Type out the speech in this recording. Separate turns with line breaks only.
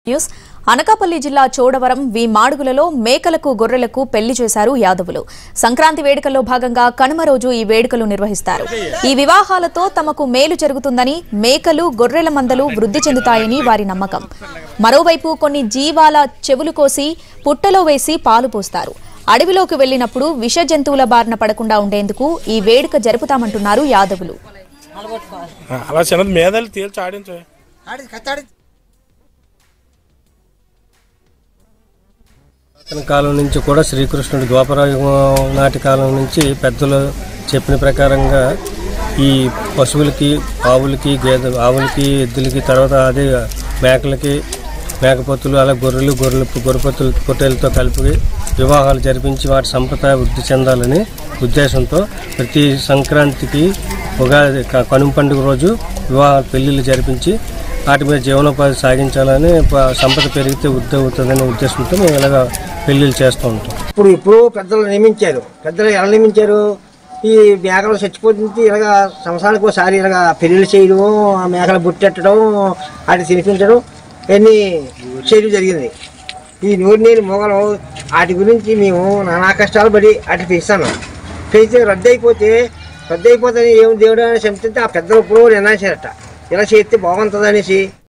news Anakapalli జిల్లా చోడవరం వి మాడుగులలో మేకలకు గొర్రెలకు పెళ్లి చేశారు యాదవులు సంక్రాంతి వేడుకల్లో భాగంగా కనుమ రోజు ఈ వేడుకలు నిర్వహిస్తారు ఈ వివాహాలతో తమకు మేలు జరుగుతుందని మేకలు గొర్రెల మందలు వృద్ధి చెందుతాయని వారి నమ్మకం మరోవైపు కొన్ని జీవాల చెవులు కోసి పుట్టలో వేసి పాలు పోస్తారు అడవిలోకి వెళ్లినప్పుడు విష జంతువుల బారిన పడకుండా ఉండేందుకు ఈ వేడుక జరుపుతామంటున్నారు యాదవులు
అలా చిన్నది మేధాలు తేల్చి ఆడించు
ఆడి కత్తాడి
పురాతన కాలం నుంచి కూడా శ్రీకృష్ణుడు ద్వాపరయుగం నాటి కాలం నుంచి పెద్దలు చెప్పిన ప్రకారంగా ఈ పశువులకి ఆవులకి గేదె ఆవులకి ఎద్దులకి తర్వాత అదే మేకలకి మేకపోతులు అలా గొర్రెలు గొర్రెలు గొర్రెపతులు పొట్టేలతో కలిపి వివాహాలు జరిపించి వాటి సంపద వృద్ధి చెందాలని ఉద్దేశంతో ప్రతి సంక్రాంతికి ఉగాది క- కనుమ పండుగ రోజు వివాహ పెళ్లిళ్ళు జరిపించి వాటి మీద జీవనోపాధి సాగించాలని ప- సంపద పెరిగితే వృద్ధి అవుతుందనే ఉద్దేశంతో మేము ఇలాగ పెళ్లిళ్ళు చేస్తూ ఉంటాం
ఇప్పుడు ఇప్పుడు పెద్దలు నియమించారు పెద్దలు ఎలా నియమించారు ఈ మేకలు చచ్చిపోతుంది ఇలాగ సంవత్సరానికి ఒకసారి ఇలాగ పెళ్లిళ్ళు చేయడం ఆ మేకలు బుట్టెట్టడం వాటి తినిపించడం ఇవన్నీ చేయడం జరిగింది ఈ నూరు నీరు మొగలు వాటి గురించి మేము నానా కష్టాలు పడి వాటి పెంచాను పెంచితే రద్దు అయిపోతే రద్దు అయిపోతే ఏం దేవుడు అని చెప్తుంటే ఆ పెద్దలు ఇప్పుడు నిర్ణయించారట ఇలా చేస్తే బాగుంటుంది అనేసి